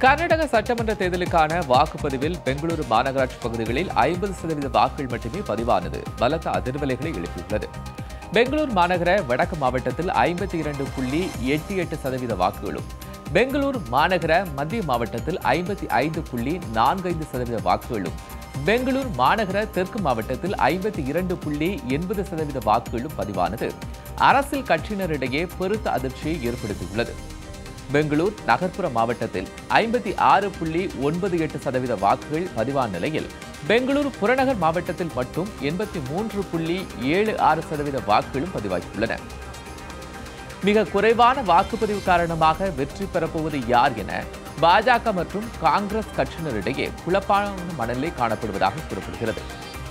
கர்நாடக சட்டமன்ற தேர்தலுக்கான வாக்குப்பதிவில் பெங்களூரு மாநகராட்சி பகுதிகளில் ஐம்பது சதவீத வாக்குகள் மட்டுமே பதிவானது பலத்த அதிர்வலைகளை எழுப்பியுள்ளது பெங்களூர் மாநகர வடக்கு மாவட்டத்தில் ஐம்பத்தி இரண்டு புள்ளி எட்டு எட்டு சதவீத வாக்குகளும் பெங்களூர் மாநகர மத்திய மாவட்டத்தில் ஐம்பத்தி ஐந்து புள்ளி நான்கு ஐந்து சதவீத வாக்குகளும் பெங்களூர் மாநகர தெற்கு மாவட்டத்தில் ஐம்பத்தி இரண்டு புள்ளி எண்பது சதவீத வாக்குகளும் பதிவானது அரசியல் கட்சியினரிடையே பெருத்த அதிர்ச்சியை ஏற்படுத்தியுள்ளது பெங்களூர் நகர்ப்புற மாவட்டத்தில் ஐம்பத்தி ஆறு புள்ளி ஒன்பது எட்டு சதவீத வாக்குகள் பதிவான நிலையில் பெங்களூரு புறநகர் மாவட்டத்தில் மட்டும் எண்பத்தி மூன்று புள்ளி ஏழு ஆறு சதவீத வாக்குகளும் பதிவாகியுள்ளன மிக குறைவான வாக்குப்பதிவு காரணமாக வெற்றி பெறப்போவது யார் என பாஜக மற்றும் காங்கிரஸ் கட்சியினரிடையே குழப்பான மனநிலை காணப்படுவதாக கூறப்படுகிறது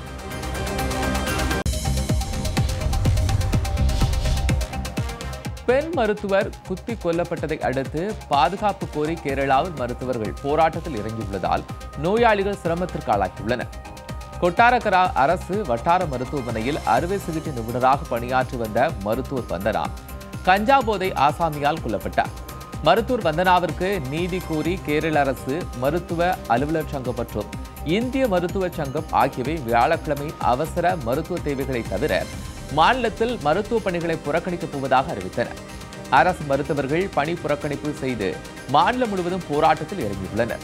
பெண் மருத்துவர் குத்தி கொல்லப்பட்டதை அடுத்து பாதுகாப்பு கோரி கேரளாவில் மருத்துவர்கள் போராட்டத்தில் இறங்கியுள்ளதால் நோயாளிகள் சிரமத்திற்கு ஆளாகியுள்ளனர் கொட்டாரக்கரா அரசு வட்டார மருத்துவமனையில் அறுவை சிகிச்சை நிபுணராக பணியாற்றி வந்த மருத்துவர் வந்தனா கஞ்சா போதை ஆசாமியால் கொல்லப்பட்டார் மருத்துவர் வந்தனாவிற்கு நீதி கோரி கேரள அரசு மருத்துவ அலுவலர் சங்கம் மற்றும் இந்திய மருத்துவ சங்கம் ஆகியவை வியாழக்கிழமை அவசர மருத்துவ தேவைகளை தவிர மாநிலத்தில் மருத்துவ பணிகளை புறக்கணிக்கப் போவதாக அறிவித்தன அரசு மருத்துவர்கள் பணி புறக்கணிப்பு செய்து மாநிலம் முழுவதும் போராட்டத்தில் இறங்கியுள்ளனர்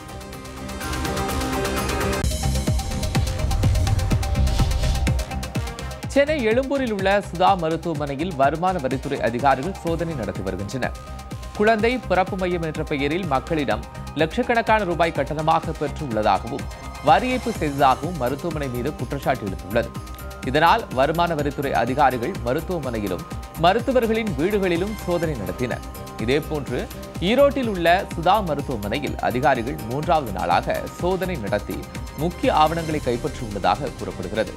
சென்னை எழும்பூரில் உள்ள சுதா மருத்துவமனையில் வருமான வரித்துறை அதிகாரிகள் சோதனை நடத்தி வருகின்றனர் குழந்தை பிறப்பு மையம் என்ற பெயரில் மக்களிடம் லட்சக்கணக்கான ரூபாய் கட்டணமாக பெற்று உள்ளதாகவும் வரி ஏய்ப்பு செய்ததாகவும் மருத்துவமனை மீது குற்றச்சாட்டு எழுந்துள்ளது இதனால் வருமான வரித்துறை அதிகாரிகள் மருத்துவமனையிலும் மருத்துவர்களின் வீடுகளிலும் சோதனை நடத்தினர் இதேபோன்று ஈரோட்டில் உள்ள சுதா மருத்துவமனையில் அதிகாரிகள் மூன்றாவது நாளாக சோதனை நடத்தி முக்கிய ஆவணங்களை கைப்பற்றியுள்ளதாக கூறப்படுகிறது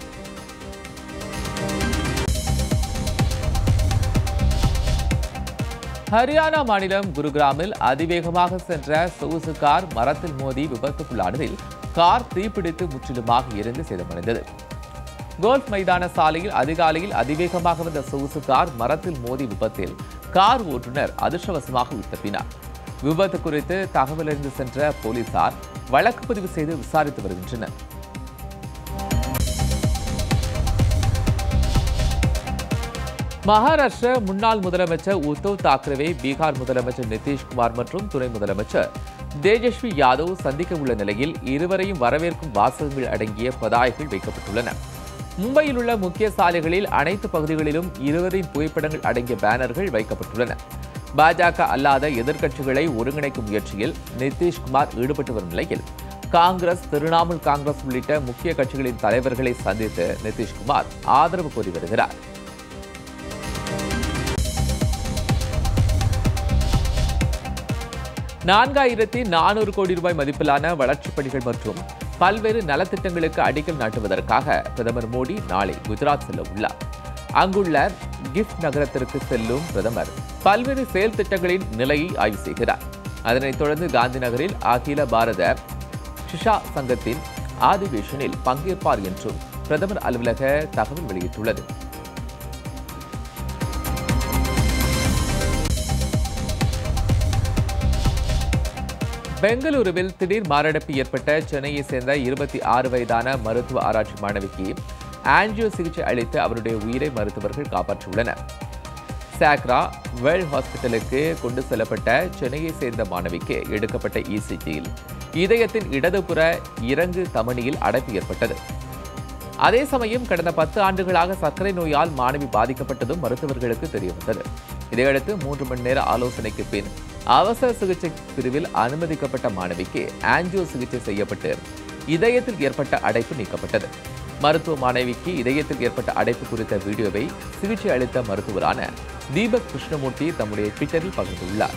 ஹரியானா மாநிலம் குருகிராமில் அதிவேகமாக சென்ற சொகுசு கார் மரத்தில் மோதி விபத்துக்குள்ளானதில் கார் தீப்பிடித்து முற்றிலுமாக எரிந்து சேதமடைந்தது கோல்ஃப் மைதான சாலையில் அதிகாலையில் அதிவேகமாக வந்த சொகுசு கார் மரத்தில் மோதி விபத்தில் கார் ஓட்டுநர் அதிர்ஷ்டவசமாக உயிர் தப்பினார் விபத்து குறித்து தகவல் அறிந்து சென்ற போலீசார் வழக்கு பதிவு செய்து விசாரித்து வருகின்றனர் மகாராஷ்டிர முன்னாள் முதலமைச்சர் உத்தவ் தாக்கரேவை பீகார் முதலமைச்சர் நிதிஷ்குமார் மற்றும் துணை முதலமைச்சர் தேஜஸ்வி யாதவ் சந்திக்க உள்ள நிலையில் இருவரையும் வரவேற்கும் வாசகங்கள் அடங்கிய பதாகைகள் வைக்கப்பட்டுள்ளன மும்பையில் உள்ள முக்கிய சாலைகளில் அனைத்து பகுதிகளிலும் இருவரின் புகைப்படங்கள் அடங்கிய பேனர்கள் வைக்கப்பட்டுள்ளன பாஜக அல்லாத எதிர்க்கட்சிகளை ஒருங்கிணைக்கும் முயற்சியில் நிதிஷ்குமார் ஈடுபட்டு வரும் நிலையில் காங்கிரஸ் திரிணாமுல் காங்கிரஸ் உள்ளிட்ட முக்கிய கட்சிகளின் தலைவர்களை சந்தித்து நிதிஷ்குமார் ஆதரவு கோரி வருகிறார் நான்காயிரத்தி நானூறு கோடி ரூபாய் மதிப்பிலான வளர்ச்சிப் பணிகள் மற்றும் பல்வேறு நலத்திட்டங்களுக்கு அடிக்கல் நாட்டுவதற்காக பிரதமர் மோடி நாளை குஜராத் செல்ல உள்ளார் அங்குள்ள கிஃப்ட் நகரத்திற்கு செல்லும் பிரதமர் பல்வேறு செயல் திட்டங்களின் நிலையை ஆய்வு செய்கிறார் அதனைத் தொடர்ந்து காந்தி நகரில் அகில பாரத ஷிஷா சங்கத்தின் ஆதிவேஷனில் பங்கேற்பார் என்றும் பிரதமர் அலுவலக தகவல் வெளியிட்டுள்ளது பெங்களூருவில் திடீர் மாரடைப்பு ஏற்பட்ட சென்னையை சேர்ந்த இருபத்தி ஆறு வயதான மருத்துவ ஆராய்ச்சி மாணவிக்கு ஆன்ஜியோ சிகிச்சை அளித்து அவருடைய உயிரை மருத்துவர்கள் காப்பாற்றியுள்ளனர் சாக்ரா வேர்ல்ட் ஹாஸ்பிட்டலுக்கு கொண்டு செல்லப்பட்ட சென்னையை சேர்ந்த மாணவிக்கு எடுக்கப்பட்ட இசிஜியில் இதயத்தின் இடதுபுற இறங்கு தமனியில் அடைப்பு ஏற்பட்டது அதே சமயம் கடந்த பத்து ஆண்டுகளாக சர்க்கரை நோயால் மாணவி பாதிக்கப்பட்டதும் மருத்துவர்களுக்கு தெரியவந்தது இதையடுத்து மூன்று மணி நேர ஆலோசனைக்கு பின் அவசர சிகிச்சை பிரிவில் அனுமதிக்கப்பட்ட மாணவிக்கு ஆன்ஜியோ சிகிச்சை செய்யப்பட்டு இதயத்தில் ஏற்பட்ட அடைப்பு நீக்கப்பட்டது மருத்துவ மாணவிக்கு இதயத்தில் ஏற்பட்ட அடைப்பு குறித்த வீடியோவை சிகிச்சை அளித்த மருத்துவரான தீபக் கிருஷ்ணமூர்த்தி தம்முடைய ட்விட்டரில் பகிர்ந்துள்ளார்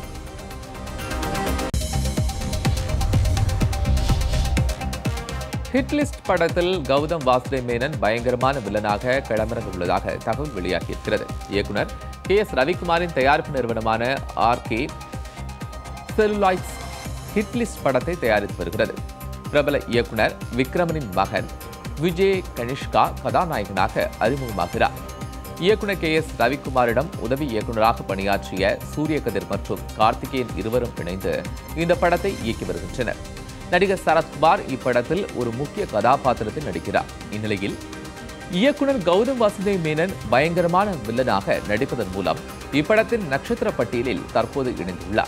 ஹிட்லிஸ்ட் படத்தில் கௌதம் வாசுதேவ் மேனன் பயங்கரமான வில்லனாக களமிறங்க உள்ளதாக தகவல் வெளியாகியிருக்கிறது இயக்குனர் கே எஸ் ரவிக்குமாரின் தயாரிப்பு நிறுவனமான ஆர்கே செல்லுலாய்ட்ஸ் ஹிட்லிஸ்ட் படத்தை தயாரித்து வருகிறது பிரபல இயக்குனர் விக்ரமனின் மகன் விஜய் கனிஷ்கா கதாநாயகனாக அறிமுகமாகிறார் இயக்குனர் கே எஸ் ரவிக்குமாரிடம் உதவி இயக்குநராக பணியாற்றிய சூரியகதிர் மற்றும் கார்த்திகேயன் இருவரும் இணைந்து இந்த படத்தை இயக்கி வருகின்றனர் நடிகர் சரத்குமார் இப்படத்தில் ஒரு முக்கிய கதாபாத்திரத்தில் நடிக்கிறார் இந்நிலையில் இயக்குனர் கௌதம் வாசுதேவ் மேனன் பயங்கரமான வில்லனாக நடிப்பதன் மூலம் இப்படத்தின் நட்சத்திர பட்டியலில் தற்போது இணைந்துள்ளார்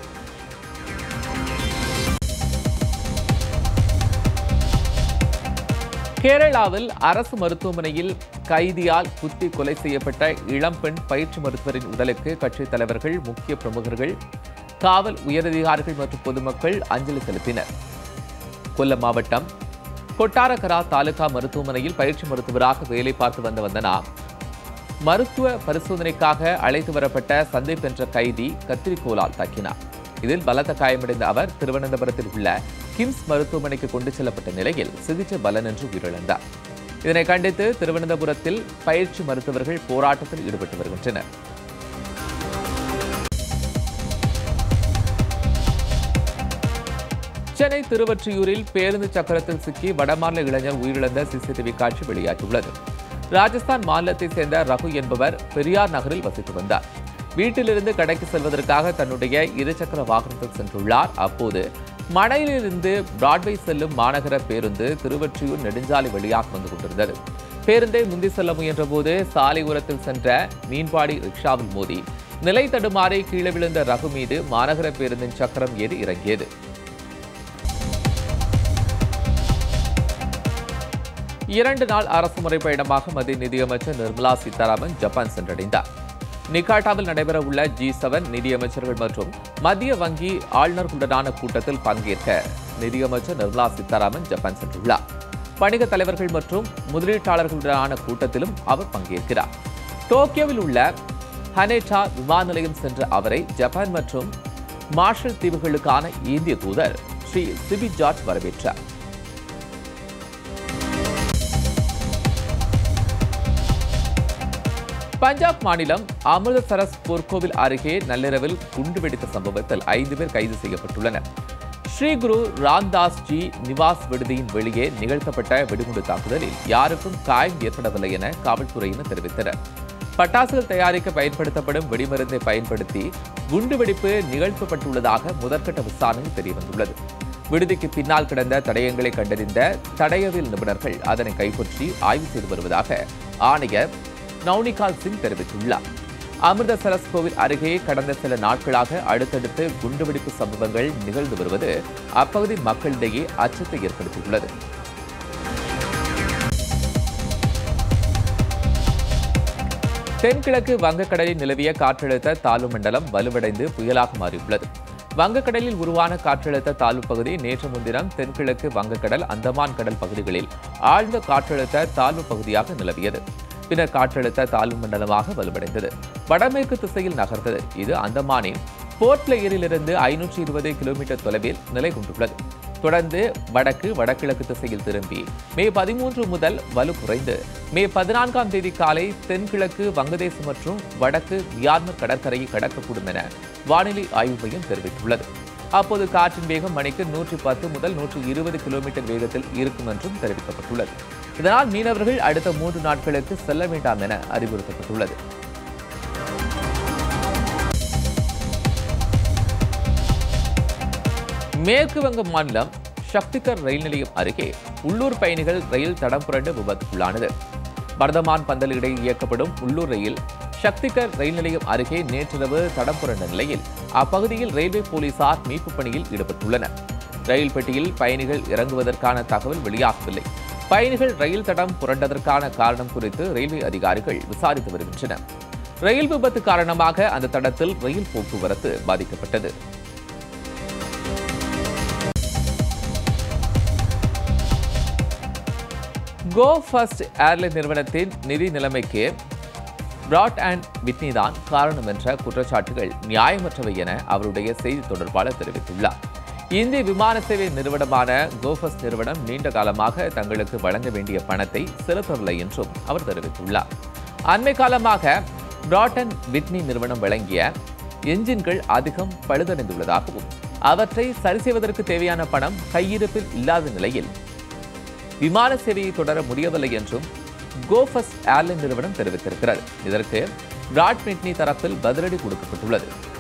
கேரளாவில் அரசு மருத்துவமனையில் கைதியால் குத்தி கொலை செய்யப்பட்ட இளம்பெண் பயிற்சி மருத்துவரின் உடலுக்கு கட்சித் தலைவர்கள் முக்கிய பிரமுகர்கள் காவல் உயரதிகாரிகள் மற்றும் பொதுமக்கள் அஞ்சலி செலுத்தினர் கொல்லம் மாவட்டம் கொட்டாரக்கரா தாலுகா மருத்துவமனையில் பயிற்சி மருத்துவராக வேலை பார்த்து வந்த வந்தனா மருத்துவ பரிசோதனைக்காக அழைத்து வரப்பட்ட சந்தீப் என்ற கைதி கத்திரிக்கோலால் தாக்கினார் இதில் பலத்த காயமடைந்த அவர் திருவனந்தபுரத்தில் உள்ள கிம்ஸ் மருத்துவமனைக்கு கொண்டு செல்லப்பட்ட நிலையில் சிகிச்சை பலனின்றி உயிரிழந்தார் இதனை கண்டித்து திருவனந்தபுரத்தில் பயிற்சி மருத்துவர்கள் போராட்டத்தில் ஈடுபட்டு வருகின்றனர் சென்னை திருவொற்றியூரில் பேருந்து சக்கரத்தில் சிக்கி வடமாநில இளைஞர் உயிரிழந்த சிசிடிவி காட்சி வெளியாகியுள்ளது ராஜஸ்தான் மாநிலத்தைச் சேர்ந்த ரகு என்பவர் பெரியார் நகரில் வசித்து வந்தார் வீட்டிலிருந்து கடைக்கு செல்வதற்காக தன்னுடைய இருசக்கர வாகனத்தில் சென்றுள்ளார் அப்போது மடையிலிருந்து பிராட்வே செல்லும் மாநகர பேருந்து திருவொற்றியூர் நெடுஞ்சாலை வழியாக வந்து கொண்டிருந்தது பேருந்தை முந்தி செல்ல முயன்றபோது சாலை ஓரத்தில் சென்ற மீன்பாடி ரிக்ஷாவில் மோதி நிலை தடுமாறி கீழே விழுந்த ரகு மீது மாநகர பேருந்தின் சக்கரம் ஏறி இறங்கியது இரண்டு நாள் அரசுமுறை பயணமாக மத்திய நிதியமைச்சர் நிர்மலா சீதாராமன் ஜப்பான் சென்றடைந்தார் நிகாட்டாவில் நடைபெறவுள்ள ஜி செவன் நிதியமைச்சர்கள் மற்றும் மத்திய வங்கி ஆளுநர்களுடனான கூட்டத்தில் பங்கேற்க நிதியமைச்சர் நிர்மலா சீதாராமன் ஜப்பான் சென்றுள்ளார் வணிக தலைவர்கள் மற்றும் முதலீட்டாளர்களுடனான கூட்டத்திலும் அவர் பங்கேற்கிறார் டோக்கியோவில் உள்ள ஹனேட்டா விமான நிலையம் சென்ற அவரை ஜப்பான் மற்றும் மார்ஷல் தீவுகளுக்கான இந்திய தூதர் ஸ்ரீ சிபி ஜார்ஜ் வரவேற்றார் பஞ்சாப் மாநிலம் அமிர்தசரஸ் பொற்கோவில் அருகே நள்ளிரவில் குண்டு வெடித்த சம்பவத்தில் ஐந்து பேர் கைது செய்யப்பட்டுள்ளனர் ஸ்ரீ குரு ராம்தாஸ் ஜி நிவாஸ் விடுதியின் வெளியே நிகழ்த்தப்பட்ட வெடிகுண்டு தாக்குதலில் யாருக்கும் காயம் ஏற்படவில்லை என காவல்துறையினர் தெரிவித்தனர் பட்டாசுகள் தயாரிக்க பயன்படுத்தப்படும் வெடிமருந்தை பயன்படுத்தி குண்டுவெடிப்பு நிகழ்த்தப்பட்டுள்ளதாக முதற்கட்ட விசாரணையில் தெரியவந்துள்ளது விடுதிக்கு பின்னால் கிடந்த தடயங்களை கண்டறிந்த தடயவியல் நிபுணர்கள் அதனை கைப்பற்றி ஆய்வு செய்து வருவதாக ஆணையர் நவ்னிகால் சிங் தெரிவித்துள்ளார் அமிர்தசரஸ் கோவில் அருகே கடந்த சில நாட்களாக அடுத்தடுத்து குண்டுவெடிப்பு சம்பவங்கள் நிகழ்ந்து வருவது அப்பகுதி மக்களிடையே அச்சத்தை ஏற்படுத்தியுள்ளது தென்கிழக்கு வங்கக்கடலில் நிலவிய காற்றழுத்த தாழ்வு மண்டலம் வலுவடைந்து புயலாக மாறியுள்ளது வங்கக்கடலில் உருவான காற்றழுத்த தாழ்வு பகுதி நேற்று முன்தினம் தென்கிழக்கு வங்கக்கடல் அந்தமான் கடல் பகுதிகளில் ஆழ்ந்த காற்றழுத்த தாழ்வு பகுதியாக நிலவியது பின்னர் காற்றழுத்த தாழ்வு மண்டலமாக வலுவடைந்தது வடமேற்கு திசையில் நகர்ந்தது இது அந்தமானின் போர்ட் பிளேயரிலிருந்து ஐநூற்றி இருபது கிலோமீட்டர் தொலைவில் நிலை கொண்டுள்ளது தொடர்ந்து வடக்கு வடகிழக்கு திசையில் திரும்பி மே பதிமூன்று முதல் வலு குறைந்து மே பதினான்காம் தேதி காலை தென்கிழக்கு வங்கதேசம் மற்றும் வடக்கு மியான்மர் கடற்கரையை கடக்கக்கூடும் என வானிலை ஆய்வு மையம் தெரிவித்துள்ளது அப்போது காற்றின் வேகம் மணிக்கு நூற்றி பத்து முதல் நூற்றி இருபது கிலோமீட்டர் வேகத்தில் இருக்கும் என்றும் தெரிவிக்கப்பட்டுள்ளது இதனால் மீனவர்கள் அடுத்த மூன்று நாட்களுக்கு செல்ல வேண்டாம் என அறிவுறுத்தப்பட்டுள்ளது மேற்கு வங்க மாநிலம் சக்திகர் ரயில் நிலையம் அருகே உள்ளூர் பயணிகள் ரயில் தடம் புரண்டு விபத்துக்குள்ளானது பர்தமான் பந்தல் இடையே இயக்கப்படும் உள்ளூர் ரயில் சக்திகர் ரயில் நிலையம் அருகே நேற்றிரவு தடம் புரண்ட நிலையில் அப்பகுதியில் ரயில்வே போலீசார் மீட்பு பணியில் ஈடுபட்டுள்ளனர் ரயில் பெட்டியில் பயணிகள் இறங்குவதற்கான தகவல் வெளியாகவில்லை பயணிகள் ரயில் தடம் புரண்டதற்கான காரணம் குறித்து ரயில்வே அதிகாரிகள் விசாரித்து வருகின்றனர் ரயில் விபத்து காரணமாக அந்த தடத்தில் ரயில் போக்குவரத்து பாதிக்கப்பட்டது கோ ஃபர்ஸ்ட் ஏர்லைன் நிறுவனத்தின் நிதி நிலைமைக்கு பிராட் அண்ட் விட்னி தான் காரணம் என்ற குற்றச்சாட்டுகள் நியாயமற்றவை என அவருடைய செய்தி தொடர்பாளர் தெரிவித்துள்ளார் இந்திய விமான சேவை நிறுவனமான கோஃபஸ் நிறுவனம் நீண்ட காலமாக தங்களுக்கு வழங்க வேண்டிய பணத்தை செலுத்தவில்லை என்றும் அவர் தெரிவித்துள்ளார் அண்மை காலமாக பிராட் அண்ட் விட்னி நிறுவனம் வழங்கிய என்ஜின்கள் அதிகம் பழுதடைந்துள்ளதாகவும் அவற்றை சரி செய்வதற்கு தேவையான பணம் கையிருப்பில் இல்லாத நிலையில் விமான சேவையை தொடர முடியவில்லை என்றும் கோஃபஸ் ஏர்லைன் நிறுவனம் தெரிவித்திருக்கிறது இதற்கு பிராட் பிட்னி தரப்பில் பதிலடி கொடுக்கப்பட்டுள்ளது